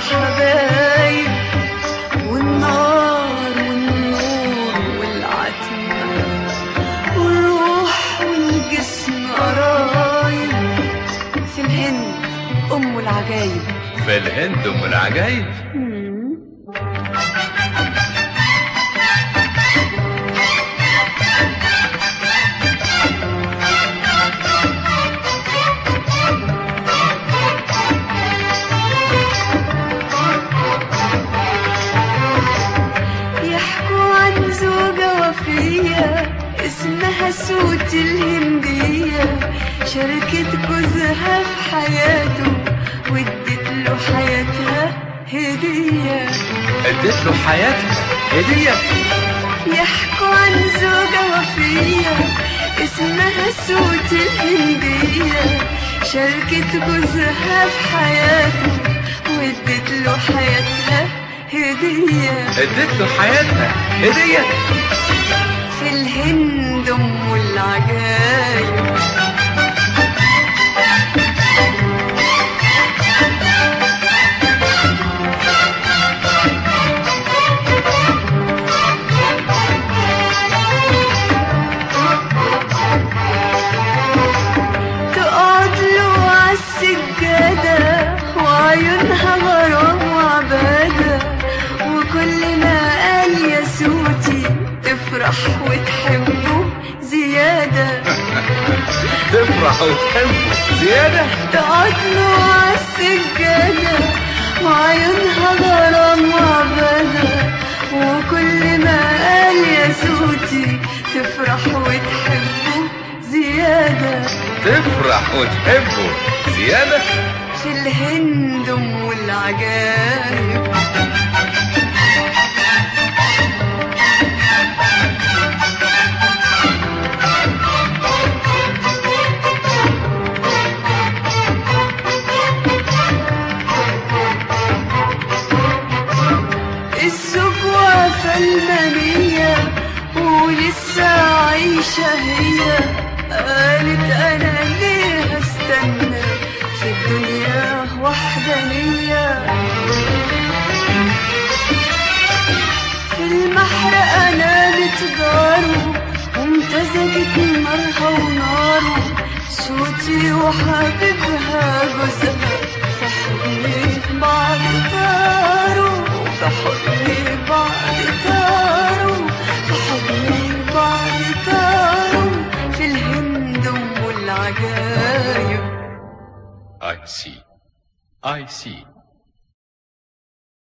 حبايب والنار والنور والعتمة والروح والجسم قرايب في الهند أم العجايب في الهند ام العجايب يحكوا عن زوجة وفية اسمها سوت الهندية شاركت جوزها في حياته وادت له حياتها هدية اديت له حياتها هديه يحكوا عن زوجة وفية اسمها سوت الهندية شاركت جوزها في حياته وادت له حياتها هدية اديت له حياتها هديه في الهند ام العجايب تقعد له عالسجادة وعيونها غرام وعبادة وكل ما قال يا سوتي تفرح وتحبه زيادة تفرح وتحبه زياده تقعد له عالسجادة وعيونها غرام وعبادة وكل ما قال يا سوتي تفرح وتحبه زيادة تفرح وتحبه زياده في الهند ام العجايب الزوج واقفة المنية ولسه عايشة هي قالت أنا ليه استنى في الدنيا وحدانية في المحرقة نالت داره وامتزجت نارها وناره صوتي وحبيبها جوزها في حضن بعض طاروا في حضن بعض طاروا في حضن بعض طاروا في الهند ام العجايب I see I see